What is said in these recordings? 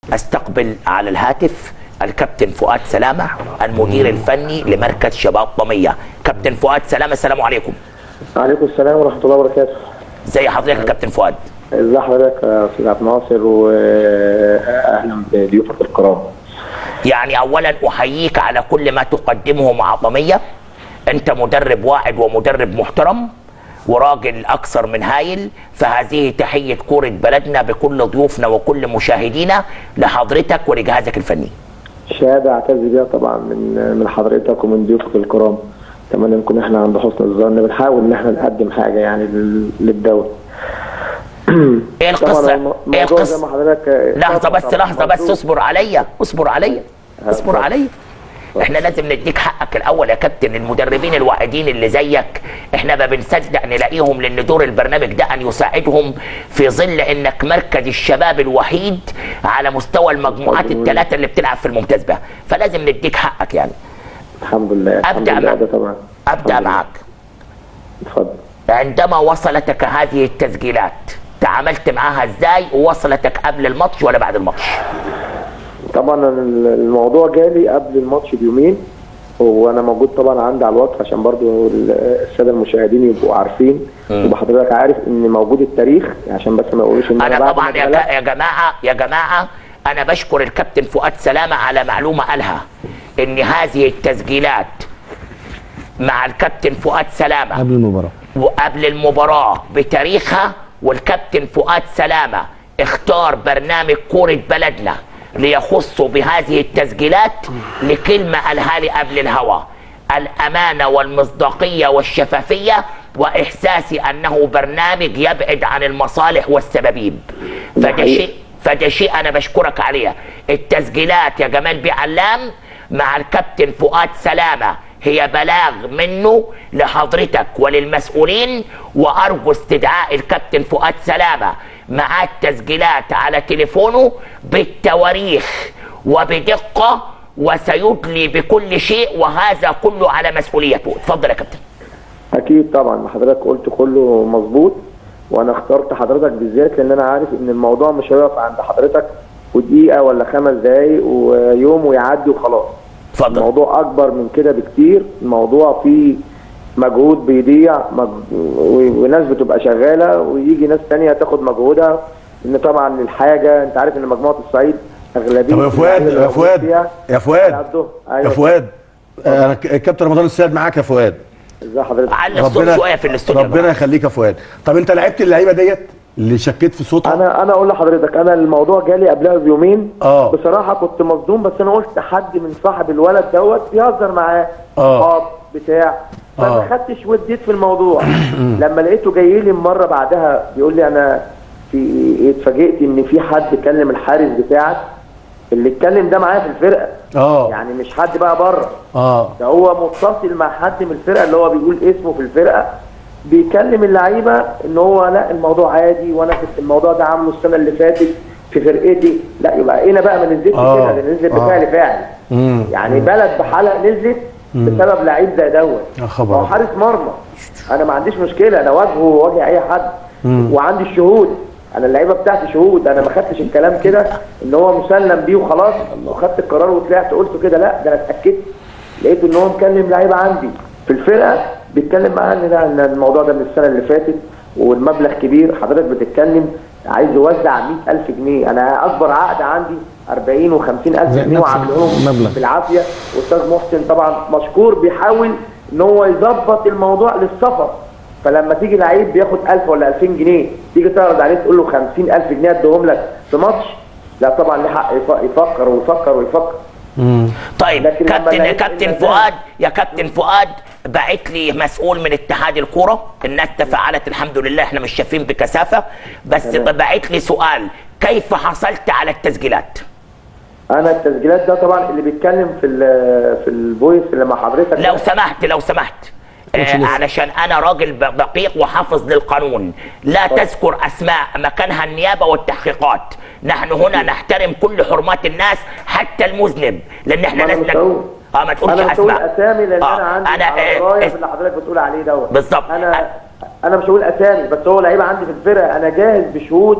استقبل على الهاتف الكابتن فؤاد سلامه المدير الفني لمركز شباب طميه كابتن فؤاد سلامه السلام عليكم عليكم السلام ورحمه الله وبركاته زي حضرتك يا كابتن فؤاد ازي حضرتك يا استاذ عبد الناصر واهلا بضيوفك الكرام يعني اولا احييك على كل ما تقدمه مع طميه انت مدرب واعد ومدرب محترم وراجل اكثر من هايل فهذه تحيه كوره بلدنا بكل ضيوفنا وكل مشاهدينا لحضرتك ولجهازك الفني شهاده اعتز بيها طبعا من من حضرتك ومن ضيوفك الكرام اتمنى نكون احنا عند حسن الظن بنحاول ان احنا نقدم حاجه يعني لل- للدوله ايه طبعاً القصه الم- ايه الموضوع زي ما القصه حضرتك لحظه بس طبعاً لحظه بس موضوع- اصبر عليا اصبر عليا اصبر اتفضل. عليا احنا لازم نديك حقك الاول يا كابتن المدربين الواعدين اللي زيك احنا ما بنصدق نلاقيهم لان دور البرنامج ده ان يساعدهم في ظل انك مركز الشباب الوحيد على مستوى المجموعات اتفضل. الثلاثه اللي بتلعب في الممتاز به فلازم نديك حقك يعني الحمد لله الحمد أبدأ لله معك. ده طبعا ابدا الحمد لله. معك اتفضل عندما وصلتك هذه التسجيلات تعاملت معها ازاي ووصلتك قبل الماتش ولا بعد الماتش طبعا ال- الموضوع جالي قبل الماتش بيومين وانا موجود طبعا عندي على الواتس عشان برضو ال- الساده المشاهدين يبقوا عارفين وحضرتك عارف ان موجود التاريخ عشان بس ما يقولوش ان انا بعد طبعا ما يا, اتغلبت- ك- يا جماعه يا جماعه انا بشكر الكابتن فؤاد سلامه على معلومه قالها ان هذه التسجيلات مع الكابتن فؤاد سلامه قبل المباراه وقبل المباراة بتاريخها والكابتن فؤاد سلامة اختار برنامج كورة بلدنا ليخص بهذه التسجيلات لكلمة قالها لي قبل الهوا الأمانة والمصداقية والشفافية وإحساسي أنه برنامج يبعد عن المصالح والسبابيب فده حقيقي. شيء فده شيء أنا بشكرك عليه التسجيلات يا جمال بيه علام مع الكابتن فؤاد سلامة هي بلاغ منه لحضرتك وللمسؤولين وارجو استدعاء الكابتن فؤاد سلامه مع التسجيلات على تليفونه بالتواريخ وبدقه وسيدلي بكل شيء وهذا كله على مسؤوليته اتفضل يا كابتن اكيد طبعا ما حضرتك قلت كله مظبوط وانا اخترت حضرتك بالذات لان انا عارف ان الموضوع مش هيقف عند حضرتك ودقيقه ولا خمس دقايق ويوم ويعدي وخلاص اتفضل الموضوع اكبر من كده بكتير الموضوع فيه مجهود بيضيع مج... و- وناس بتبقى شغاله ويجي ناس تانية تاخد مجهودها ان طبعا الحاجه انت عارف ان مجموعه الصعيد اغلبيه طب يا فؤاد اللعيبة يا اللي فؤاد فيها يا فؤاد على قدهم. يا أيوة. فؤاد انا ك- الكابتن رمضان السيد معاك يا فؤاد ازي حضرتك على الصوت شويه في الاستوديو ربنا يخليك يا فؤاد طب انت لعبت اللعيبه ديت اللي شكيت في صوتها انا انا اقول لحضرتك انا الموضوع جالي قبلها بيومين اه. بصراحه كنت مصدوم بس انا قلت حد من صاحب الولد دوت بيهزر معاه اه. صحاب بتاع فما اه. خدتش وديت في الموضوع لما لقيته جاي لي مره بعدها بيقول لي انا في اتفاجئت ان في حد كلم الحارس بتاعك اللي اتكلم ده معايا في الفرقه اه يعني مش حد بقى بره اه ده هو متصل مع حد من الفرقه اللي هو بيقول اسمه في الفرقه بيكلم اللعيبه ان هو لا الموضوع عادي وانا كنت الموضوع ده عامله السنه اللي فاتت في فرقتي لا يبقى هنا بقى ما نزلتش آه. كده ده نزلت آه. بفعل فاعل امم يعني بلد بحلقه نزلت بسبب لعيب زي دوت يا خبر هو أبيض. حارس مرمى انا ما عنديش مشكله انا واجهه وواجه اي حد وعندي الشهود انا اللعيبه بتاعتي شهود انا ما خدتش الكلام كده ان هو مسلم بيه وخلاص وخدت القرار وطلعت قلت كده لا ده انا اتاكدت لقيت ان هو مكلم لعيبه عندي في الفرقه بيتكلم معاه ان ده ان الموضوع ده من السنه اللي فاتت والمبلغ كبير حضرتك بتتكلم عايز يوزع 100000 جنيه انا اكبر عقد عندي 40 و50 الف زي جنيه نفس وعاملهم المبلغ. بالعافيه واستاذ محسن طبعا مشكور بيحاول ان هو يظبط الموضوع للسفر فلما تيجي لعيب بياخد 1000 ولا 2000 جنيه تيجي تعرض عليه تقول له 50000 جنيه اديهم لك في ماتش لا طبعا ليه حق يف- يفكر ويفكر ويفكر طيب لكن لما كابتن لقيت كابتن إن ده- فؤاد يا كابتن فؤاد بعت لي مسؤول من اتحاد الكوره الناس تفاعلت الحمد لله احنا مش شايفين بكثافه بس تمام. بعت لي سؤال كيف حصلت على التسجيلات انا التسجيلات ده طبعا اللي بيتكلم في ال- في الفويس اللي مع حضرتك لو سمحت لو سمحت آه علشان انا راجل ب- دقيق وحافظ للقانون لا تذكر اسماء مكانها النيابه والتحقيقات نحن هنا نحترم كل حرمات الناس حتى المذنب لان احنا ما أنا لسنا مش هقول. اه ما تقولش انا مش هقول اسماء اسامي لان آه، انا عندي أنا، على آه، الرايه آه، في اللي حضرتك بتقول عليه دوت بالظبط. انا انا مش هقول اسامي بس هو لعيبه عندي في الفرقه انا جاهز بشهود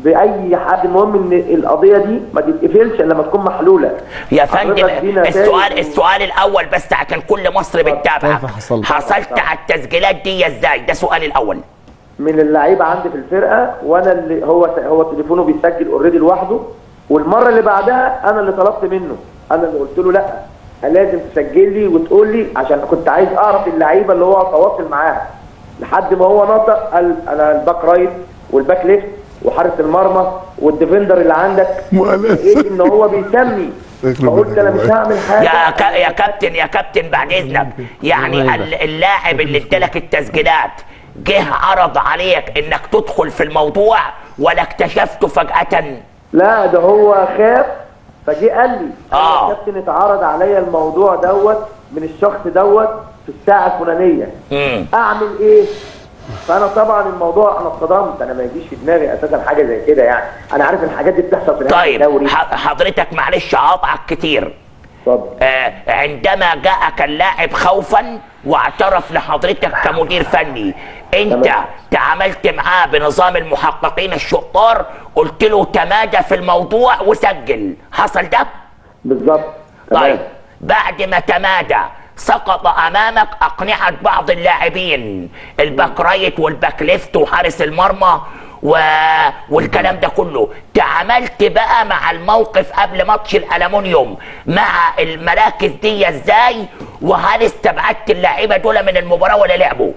باي حد المهم ان القضيه دي ما تتقفلش الا لما تكون محلوله يا فندم حضرتك دي نتائج- السؤال السؤال الاول بس عشان كل مصر بتتابعك كيف حصلت؟ حصلت على التسجيلات دي ازاي ده سؤالي الاول من اللعيبه عندي في الفرقه وانا اللي هو هو تليفونه بيسجل اوريدي لوحده والمره اللي بعدها انا اللي طلبت منه انا اللي قلت له لا لازم تسجل لي وتقول لي عشان كنت عايز اعرف اللعيبه اللي هو تواصل معاها لحد ما هو نطق قال انا الباك رايت والباك ليفت وحارس المرمى والديفندر اللي عندك لقيت ان هو بيسمي فقلت انا مش هعمل حاجه يا ك... يا كابتن يا كابتن بعد اذنك يعني ال- اللاعب اللي ادالك التسجيلات جه عرض عليك انك تدخل في الموضوع ولا اكتشفته فجأة لا ده هو خاف فجه قال لي آه. يا كابتن اتعرض عليا الموضوع دوت من الشخص دوت في الساعه الفلانيه امم اعمل ايه فانا طبعا الموضوع انا اتصدمت انا ما يجيش في دماغي اساسا حاجه زي كده يعني انا عارف الحاجات دي بتحصل في نهايه طيب الدوري ح- حضرتك معلش هقطعك كتير اتفضل آه، عندما جاءك اللاعب خوفا واعترف لحضرتك كمدير فني انت تمام. تعاملت معاه بنظام المحققين الشطار قلت له تمادى في الموضوع وسجل حصل ده بالظبط تمام. طيب بعد ما تمادى سقط امامك اقنعه بعض اللاعبين الباك رايت والباك ليفت وحارس المرمى و... والكلام ده كله تعاملت بقى مع الموقف قبل ماتش الالومنيوم مع المراكز دي ازاي وهل استبعدت اللعيبه دول من المباراه ولا لعبوا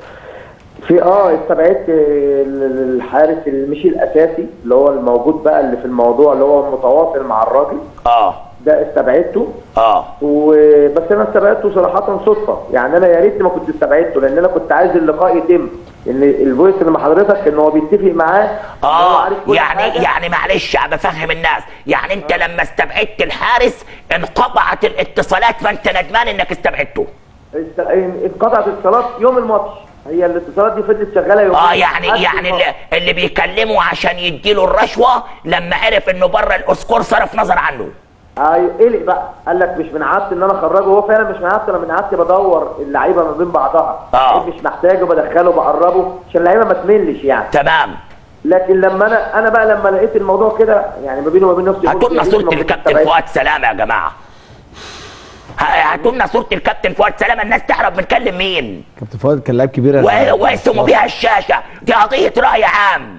في اه استبعدت ال- ال- الحارس اللي مش الاساسي اللي هو الموجود بقى اللي في الموضوع اللي هو متواصل مع الراجل اه ده استبعدته اه وبس انا استبعدته صراحه صدفه يعني انا يا ريت ما كنت استبعدته لان انا كنت عايز اللقاء يتم ان الفويس اللي مع حضرتك ان هو بيتفق معاه إن هو اه عارف كل يعني حاجة. يعني معلش بفهم الناس يعني انت لما استبعدت الحارس انقطعت الاتصالات فانت ندمان انك استبعدته است- انقطعت الاتصالات يوم الماتش هي الاتصالات دي فضلت شغاله يوم اه يعني يعني اللي, اللي بيكلمه عشان يديله الرشوه لما عرف انه بره الاسكور صرف نظر عنه ايوه قلق بقى قال لك مش من عادتي ان انا اخرجه هو فعلا مش من عادتي انا من عادتي بدور اللعيبه ما بين بعضها آه. مش محتاجه بدخله بقربه عشان اللعيبه ما تملش يعني تمام لكن لما انا انا بقى لما لقيت الموضوع كده يعني ما بيني وما بين نفسي قلت هاتوا لنا يا ريت صوره ما كنت الكابتن استبعدت. فؤاد سلامه يا جماعه ه- هاتوا لنا صوره الكابتن فؤاد سلامه الناس تعرف بنكلم مين كابتن فؤاد كان لاعب كبير و- واسموا بيها الشاشه دي قضيه راي عام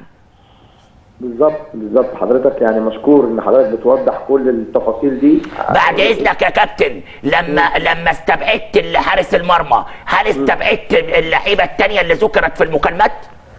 بالظبط بالظبط حضرتك يعني مشكور ان حضرتك بتوضح كل التفاصيل دي بعد اذنك يا كابتن لما لما استبعدت اللي حارس المرمى هل استبعدت اللعيبه الثانيه اللي ذكرت في المكالمات؟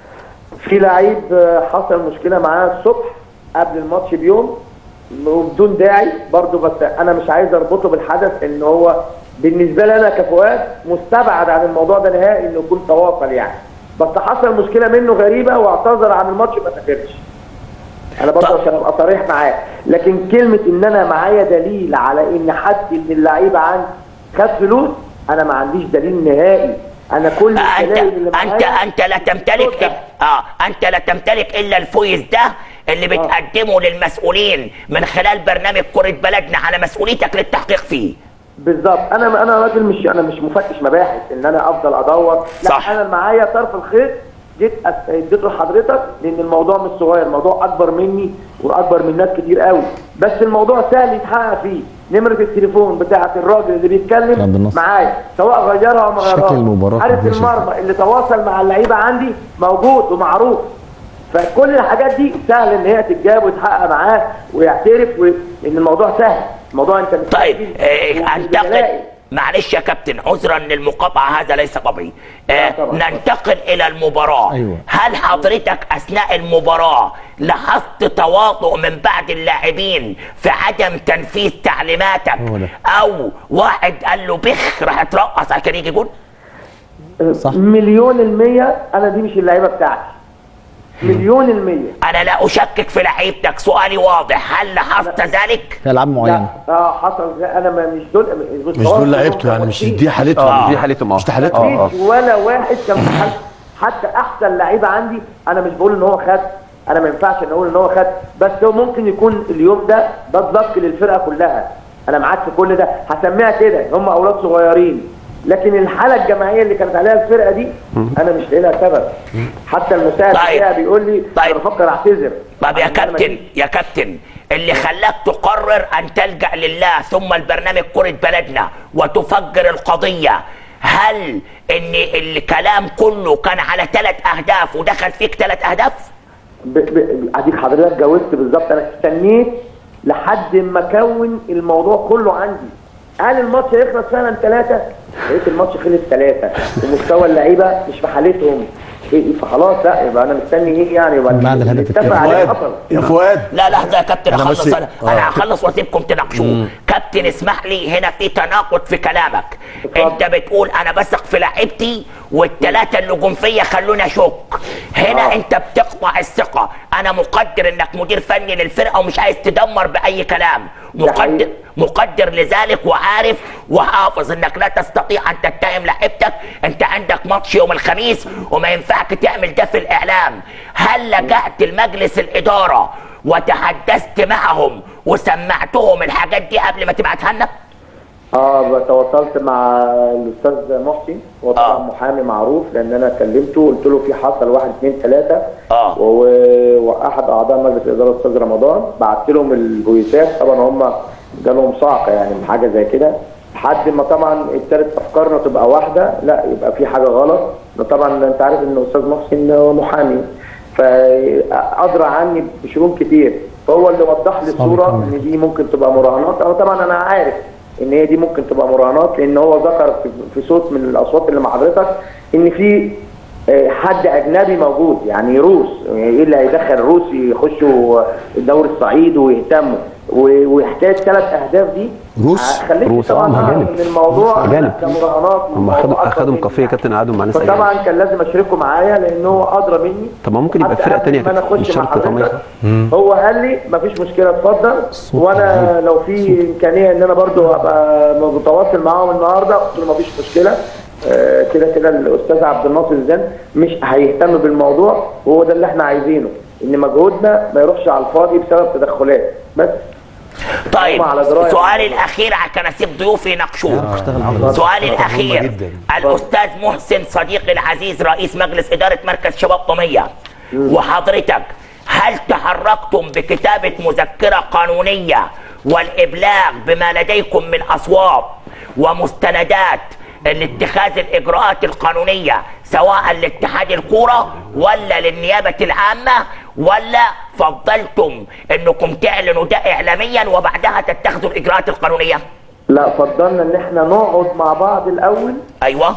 في لعيب آه، حصل مشكله معاه الصبح قبل الماتش بيوم وبدون داعي برضو بس انا مش عايز اربطه بالحدث ان هو بالنسبه لي انا كفؤاد مستبعد عن الموضوع ده نهائي انه يكون تواصل يعني بس حصل مشكله منه غريبه واعتذر عن الماتش ما سافرش انا برضه طب. عشان ابقى صريح معاك لكن كلمه ان انا معايا دليل على ان حد من اللعيبه عندي خد فلوس انا ما عنديش دليل نهائي انا كل انت الدلائل اللي انت معايا انت لا تمتلك صوتك. اه انت لا تمتلك الا الفويس ده اللي بتقدمه للمسؤولين من خلال برنامج كرة بلدنا على مسؤوليتك للتحقيق فيه بالظبط انا انا راجل مش انا مش مفتش مباحث ان انا افضل ادور لا صح. انا معايا طرف الخيط جيت أس- اديته لحضرتك لان الموضوع مش صغير الموضوع اكبر مني واكبر من ناس كتير قوي بس الموضوع سهل يتحقق فيه نمره التليفون بتاعه الراجل اللي عبد بيتكلم الناصر. معايا سواء غيرها او ما شكل غيرهاش المباراة حارس كان فيها المرمى اللي تواصل مع اللعيبه عندي موجود ومعروف فكل الحاجات دي سهل ان هي تتجاب ويتحقق معاه ويعترف و... ان الموضوع سهل الموضوع انت مش طيب آه انتقل بدلائل. معلش يا كابتن عذرا للمقاطعه هذا ليس طبيعي آه لا طبعاً. ننتقل الى المباراه أيوة. هل حضرتك اثناء المباراه لاحظت تواطؤ من بعض اللاعبين في عدم تنفيذ تعليماتك هو ده. او واحد قال له بخ راح ترقص عشان يجي جول صح. مليون المية أنا دي مش اللعيبة بتاعتي مليون المية انا لا اشكك في لعيبتك سؤالي واضح هل لاحظت ذلك في العاب معينه لا اه حصل لا، أنا ما مش دول مش دول لعيبته يعني مش دي حالتهم اه دي حالتهم اه مش دي حالتهم اه اه مفيش ولا واحد كان في حالته. حتى أحسن لعيبة عندي أنا مش بقول إن هو خد أنا ما ينفعش إن أقول إن هو خد بس هو ممكن يكون اليوم ده ده الضغط للفرقة كلها أنا معاك في كل ده هسميها كده هم أولاد صغيرين لكن الحاله الجماعيه اللي كانت عليها الفرقه دي انا مش لاقي لها سبب حتى المساعد طيب. بتاعي بيقول لي طيب. انا بفكر اعتذر طب يا عشان أنا كابتن يا كابتن اللي خلاك تقرر ان تلجا لله ثم البرنامج كره بلدنا وتفجر القضيه هل ان الكلام كله كان على ثلاث اهداف ودخل فيك ثلاث اهداف؟ ب- ب- اديك حضرتك جاوبت بالظبط انا استنيت لحد ما اكون الموضوع كله عندي هل الماتش هيخلص فعلا ثلاثة؟ لقيت الماتش خلص ثلاثة ومستوى اللعيبة مش في حالتهم إيه فخلاص لا يبقى انا مستني ايه يعني يبقى بعد اللي الهدف اتفق التاني. عليه فؤاد حصل يا فؤاد لا لحظه يا كابتن أنا اخلص بس- انا آه. انا هخلص واسيبكم تناقشوه كابتن اسمح لي هنا في تناقض في كلامك اتفضل. انت بتقول انا بثق في لعيبتي والثلاثه اللي جم فيا خلوني اشك هنا آه. انت بتقطع الثقه انا مقدر انك مدير فني للفرقه ومش عايز تدمر باي كلام ده مقدر حقيقي. مقدر لذلك وعارف وحافظ انك لا تستطيع ان تتهم لعيبتك انت عندك ماتش يوم الخميس وما ينفعك تعمل ده في الاعلام هل لجأت لمجلس الاداره وتحدثت معهم وسمعتهم الحاجات دي قبل ما تبعتها لنا؟ اه تواصلت مع الاستاذ محسن هو طبعا آه. محامي معروف لان انا كلمته قلت له في حصل واحد اثنين ثلاثه آه. و- واحد اعضاء مجلس الاداره الاستاذ رمضان بعت لهم الفويسات طبعا هم جالهم صعقه يعني من حاجه زي كده لحد ما طبعا ابتدت افكارنا تبقى واحده لا يبقى في حاجه غلط طبعا انت عارف ان الاستاذ محسن هو محامي فادرى عني بشؤون كتير فهو اللي وضح لي الصوره ان دي ممكن تبقى مراهنات انا طبعا انا عارف ان هي دي ممكن تبقى مراهنات لان هو ذكر في- في صوت من الاصوات اللي مع حضرتك ان في آه، حد اجنبي موجود يعني روس ايه اللي هيدخل روس يخشوا الدوري الصعيد ويهتموا و- وحكايه ثلاث اهداف دي روس؟ خليك روس، طبعا آه، أعرف أجانب. ان الموضوع أجانب. ده مراهنات هم والموضوع اخدوا أكبر اخدوا مني كافيه يعني. كابتن قعدوا مع ناس فطبعا أجانب. كان لازم اشركه معايا لان هو ادرى مني طب ما ممكن يبقى حتى فرقة قبل تانية ما انا كده، اخش مش مع شرط طمية. حضرتك هو قال لي مفيش مشكله اتفضل وانا لو في امكانيه ان انا برضو ابقى متواصل معاهم النهارده قلت له مفيش مشكله آه، كده كده الاستاذ عبد الناصر زين مش هيهتم بالموضوع وهو ده اللي احنا عايزينه ان مجهودنا ما يروحش على الفاضي بسبب تدخلات بس طيب هم على دراية. سؤالي الاخير عشان اسيب ضيوفي يناقشوه سؤالي الاخير جداً. الاستاذ محسن صديقي العزيز رئيس مجلس اداره مركز شباب طميه وحضرتك هل تحركتم بكتابه مذكره قانونيه والابلاغ بما لديكم من اصوات ومستندات لاتخاذ الاجراءات القانونيه سواء لاتحاد الكوره ولا للنيابه العامه ولا فضلتم انكم تعلنوا ده اعلاميا وبعدها تتخذوا الاجراءات القانونيه لا فضلنا ان احنا نقعد مع بعض الاول ايوه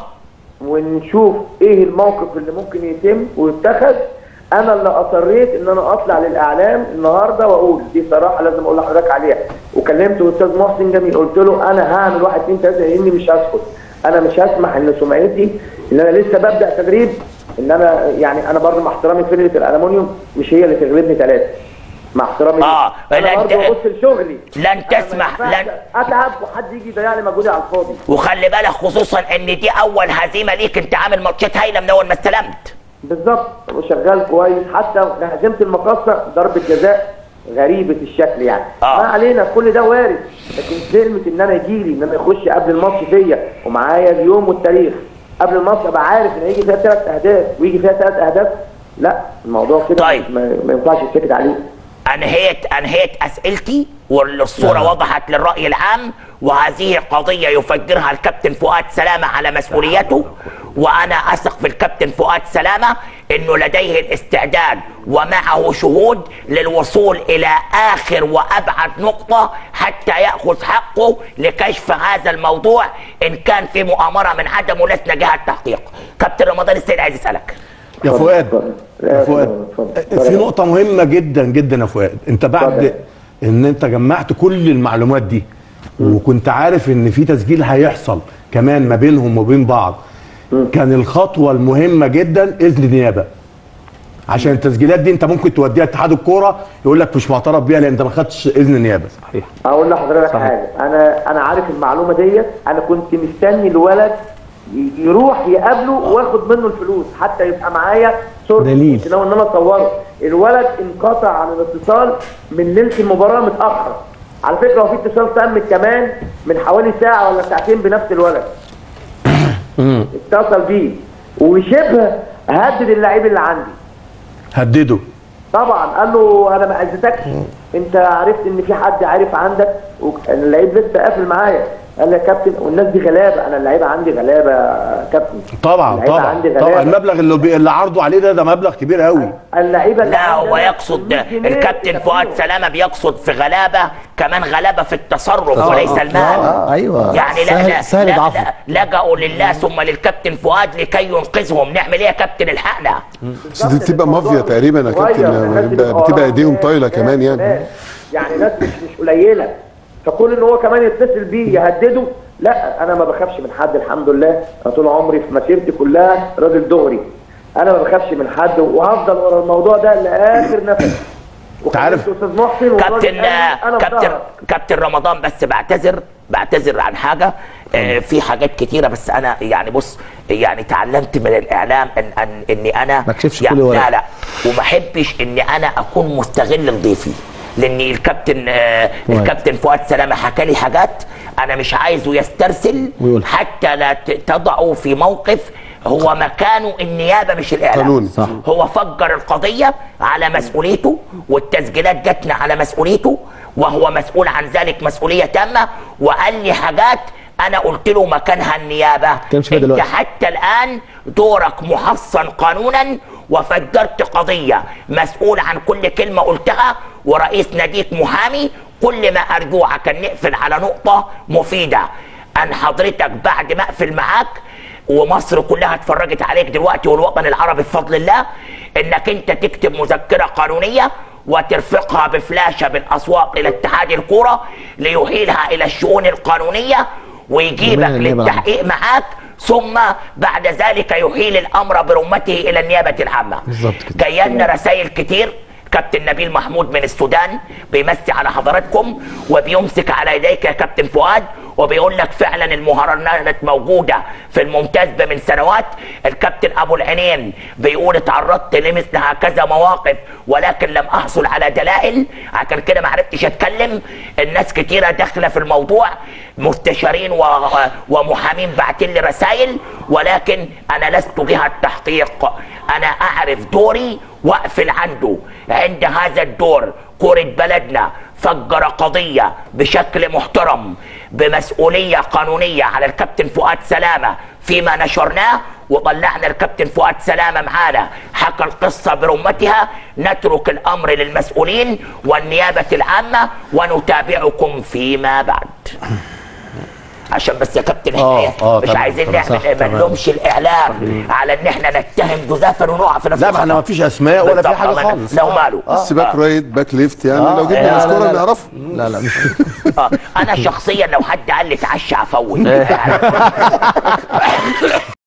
ونشوف ايه الموقف اللي ممكن يتم ويتخذ انا اللي اصريت ان انا اطلع للاعلام النهارده واقول دي صراحه لازم اقول لحضرتك عليها وكلمت الاستاذ محسن جميل قلت له انا هعمل واحد اثنين ثلاثه لاني مش هسكت انا مش هسمح ان سمعتي ان انا لسه ببدا تدريب ان انا يعني انا برضه مع احترامي فرقه الالومنيوم مش هي اللي تغلبني ثلاثه مع احترامي آه، لا انا أنت- برضه ببص لشغلي لن أنا ما تسمح ينفعش لن اتعب وحد يجي يضيع لي مجهودي على الفاضي وخلي بالك خصوصا ان دي اول هزيمه ليك انت عامل ماتشات هايله من اول ما استلمت بالظبط وشغال كويس حتى هزيمه المقصه ضربه جزاء غريبه الشكل يعني آه. ما علينا كل ده وارد لكن كلمه ان انا يجي لي ان انا يخش قبل الماتش فيا ومعايا اليوم والتاريخ قبل الماتش ابقى عارف ان هيجي فيها ثلاث اهداف ويجي فيها ثلاث اهداف لا الموضوع كده طيب. ما, ما ينفعش يتسكت عليه انهيت انهيت اسئلتي والصوره وضحت للراي العام وهذه قضيه يفجرها الكابتن فؤاد سلامه على مسؤوليته وانا اثق في الكابتن فؤاد سلامه انه لديه الاستعداد ومعه شهود للوصول الى اخر وابعد نقطه حتى ياخذ حقه لكشف هذا الموضوع ان كان في مؤامره من عدمه لسنا جهه تحقيق كابتن رمضان السيد عايز اسالك يا اتفضل، فؤاد اتفضل. يا لا، فؤاد اتفضل، اتفضل. في نقطة مهمة جدا جدا يا فؤاد انت بعد اتفضل. ان انت جمعت كل المعلومات دي وكنت عارف ان في تسجيل هيحصل كمان ما بينهم وبين بعض كان الخطوة المهمة جدا اذن نيابة عشان التسجيلات دي انت ممكن توديها اتحاد الكورة يقول لك مش معترف بيها لان انت ما خدتش اذن نيابة صحيح اقول لحضرتك حاجه انا انا عارف المعلومه ديت انا كنت مستني الولد ي- يروح يقابله واخد منه الفلوس حتى يبقى معايا صورته دليل. كنت ناوي ان انا اصوره الولد انقطع عن الاتصال من ليله المباراه متاخر على فكره هو في اتصال تم كمان من حوالي ساعه ولا ساعتين بنفس الولد اتصل بيه وشبه هدد اللعيب اللي عندي هدده طبعا قال له انا ما اذيتكش انت عرفت ان في حد عارف عندك واللعيب لسه قافل معايا قال لي يا كابتن والناس دي غلابه انا اللعيبه عندي غلابه يا كابتن طبعا اللعيبة طبعا عندي طبعا غلابة. المبلغ اللي, بي... اللي عرضوا عليه ده ده مبلغ كبير قوي اللعيبه اللي لا عندي هو أنا يقصد 800 جنيه الكابتن فؤاد يكفيهم. سلامه بيقصد في غلابه كمان غلابه في التصرف آه، وليس آه، المال آه، أيوة. يعني لا سهل- لا, سهل لا, ضعفه. لا لجأوا لله ثم للكابتن فؤاد لكي ينقذهم نعمل ايه يا كابتن الحقنا بس دي بتبقى مافيا تقريبا يا صغير، كابتن الناس بتبقى, اللي بتبقى وراهم ايديهم ناس- طايله ناس- كمان يعني ناس. يعني ناس مش مش قليله فكون ان هو كمان يتصل بيه يهدده لا انا ما بخافش من حد الحمد لله انا طول عمري في مسيرتي كلها راجل دغري انا ما بخافش من حد وهفضل ورا الموضوع ده لاخر نفس عارف- وكلمت استاذ محسن والراجل كابتن قال لي انا في كابتن ظهرك. كابتن رمضان بس بعتذر بعتذر عن حاجه آه، في حاجات كتيره بس انا يعني بص يعني تعلمت من الاعلام ان ان اني انا ما تكشفش يعني كل ورق. لا لا وما احبش اني انا اكون مستغل لضيفي لان الكابتن آه، فؤاد. الكابتن فؤاد سلامه حكى لي حاجات انا مش عايزه يسترسل ويقول. حتى لا ت- تضعه في موقف هو مكانه النيابه مش الاعلام قانوني. صح. هو فجر القضية على مسؤوليته والتسجيلات جاتنا على مسؤوليته وهو مسؤول عن ذلك مسؤولية تامة وقال لي حاجات أنا قلت له مكانها النيابة كانش فيها أنت دلوقتي. حتى الآن دورك محصن قانونا وفجرت قضية مسؤول عن كل كلمة قلتها ورئيس ناديك محامي كل ما أرجوه عشان نقفل على نقطة مفيدة أن حضرتك بعد ما أقفل معاك ومصر كلها اتفرجت عليك دلوقتي والوطن العربي بفضل الله انك انت تكتب مذكره قانونيه وترفقها بفلاشه بالاسواق الى اتحاد الكوره ليحيلها الى الشؤون القانونيه ويجيبك ومن النيابة للتحقيق معاك ثم بعد ذلك يحيل الامر برمته الى النيابه العامه بالظبط كده. جايه لنا رسائل كتير كابتن نبيل محمود من السودان بيمسي على حضراتكم وبيمسك على يديك يا كابتن فؤاد وبيقول لك فعلا المهرجانات موجوده في الممتاز من سنوات الكابتن ابو العينين بيقول اتعرضت لمثل هكذا مواقف ولكن لم احصل على دلائل عشان كده ما عرفتش اتكلم الناس كتيره داخله في الموضوع مستشارين و... ومحامين باعتين لي رسائل ولكن انا لست جهه تحقيق انا اعرف دوري واقفل عنده عند هذا الدور كرة بلدنا فجر قضية بشكل محترم بمسؤولية قانونية على الكابتن فؤاد سلامة فيما نشرناه وطلعنا الكابتن فؤاد سلامة معانا حكى القصة برمتها نترك الأمر للمسؤولين والنيابة العامة ونتابعكم فيما بعد عشان بس يا كابتن آه، حكاية آه، مش تمام، عايزين تمام، صح، نعمل ما تمام. نلومش الاعلام على ان احنا نتهم جزافا ونقع في نفس لا ما احنا الخطأ. ما فيش اسماء ولا في بالظبط، حاجه الله ينور. خالص لو ماله بس باك رايت باك ليفت يعني آه، لو لا، جبنا لا، السكوره لا. نعرفه لا لا مش آه، انا شخصيا لو حد قال لي اتعشى افوت